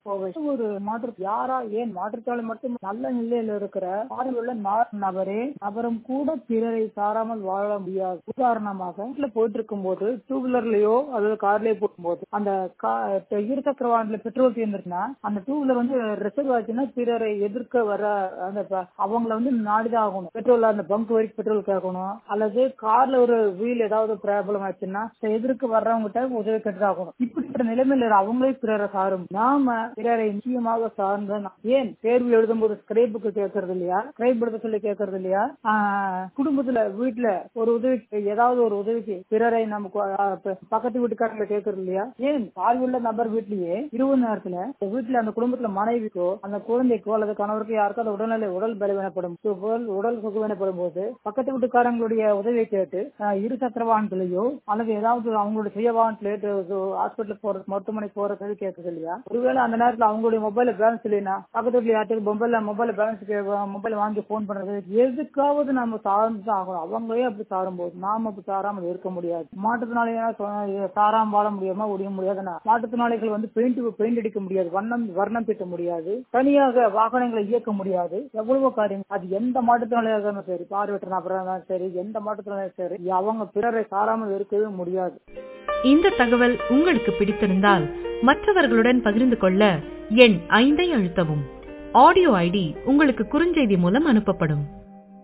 கோவை ஒரு மாற்று யாரா ஏன் மாற்றுத்தாளி மட்டும் நல்ல நிலையில இருக்கிற பார்வையுள்ள நார் நபரே நபரும் கூட பிறரை சாராமல் வாழ முடியாது உதாரணமாக வீட்டுல போயிட்டு இருக்கும் போது டூ வீலர்லயோ அல்லது கார்லயோ போகும்போது அந்த இருசக்கர வாகனத்துல பெட்ரோல் தீர்ந்துருச்சுன்னா அந்த டூ வீலர் வந்து ரிசர்வ் ஆச்சுன்னா பிறரை எதிர்க்க வர அந்த ப- அவங்கள வந்து நாடிதான் ஆகணும் பெட்ரோல் அந்த பங்க் வரைக்கும் பெட்ரோல் கேட்கணும் அல்லது கார்ல ஒரு வீல் ஏதாவது ப்ராப்ளம் ஆச்சுன்னா எதிர்க்க வர்றவங்ககிட்ட உதவி கேட்டு ஆகணும் இப்படிப்பட்ட நிலைமையில அவங்களே பிறரை சாரும் நாம பிறரை நிச்சயமாக சார்ந்த நாம் ஏன் தேர்வு எழுதும் போது ஸ்கிரைபுக்கு கேட்கறது இல்லையா ஸ்கிரைப் எழுத சொல்லி கேட்கறது இல்லையா ஆஹ் குடும்பத்துல வீட்டுல ஒரு உதவிக்கு ஏதாவது ஒரு உதவிக்கு பிறரை நமக்கு ஆஹ் ப- பக்கத்து வீட்டுக்காரங்களை கேட்கறது இல்லையா ஏன் பார்வையுள்ள நபர் வீட்லயே இருபது நேரத்துல இந்த வீட்டுல அந்த குடும்பத்துல மனைவிக்கோ அந்த குழந்தைக்கோ அல்லது கணவருக்கோ யாருக்கோ அந்த உடல்நிலை உடல் பலவீனப்படும் உடல் உடல் சுகவீனப்படும் போது பக்கத்து வீட்டுக்காரங்களுடைய உதவியை கேட்டு ஆஹ் இரு சக்கர வாகனத்திலேயோ அல்லது ஏதாவது அவங்களுடைய சுய வாகனத்திலேயோ ஹாஸ்பிட்டல் போற மருத்துவமனை போறது கேட்கறது இல்லையா ஒருவேளை அந்த நேரத்துல அவங்களுடைய மொபைல பேலன்ஸ் இல்லைன்னா பக்கத்து வீட்டுல யார்ட்டுக்கு மொபைல மொபைல் பேலன்ஸ் மொபைல் வாங்கி போன் பண்றது எதுக்காவது நம்ம சார்ந்து தான் ஆகணும் அவங்களே அப்படி சாரும் போது நாம அப்படி சாராமல் இருக்க முடியாது மாற்றுத்திறனாளியா சாராம வாழ முடியாம முடிய முடியாதுன்னா மாற்றுத்திறனாளிகள் வந்து பெயிண்ட் பெயிண்ட் அடிக்க முடியாது வண்ணம் வர்ணம் தீட்ட முடியாது தனியாக வாகனங்களை இயக்க முடியாது எவ்வளவோ காரியம் அது எந்த மாற்றுத்திறனாளியாக இருந்தாலும் சரி பார்வையற்ற நபராக இருந்தாலும் சரி எந்த மாற்றுத்திறனாளியாக சரி அவங்க பிறரை சாராமல் இருக்கவே முடியாது இந்த தகவல் உங்களுக்கு பிடித்திருந்தால் மற்றவர்களுடன் பகிர்ந்து கொள்ள எண் ஐந்தை அழுத்தவும் ஆடியோ ஐடி உங்களுக்கு குறுஞ்செய்தி மூலம் அனுப்பப்படும்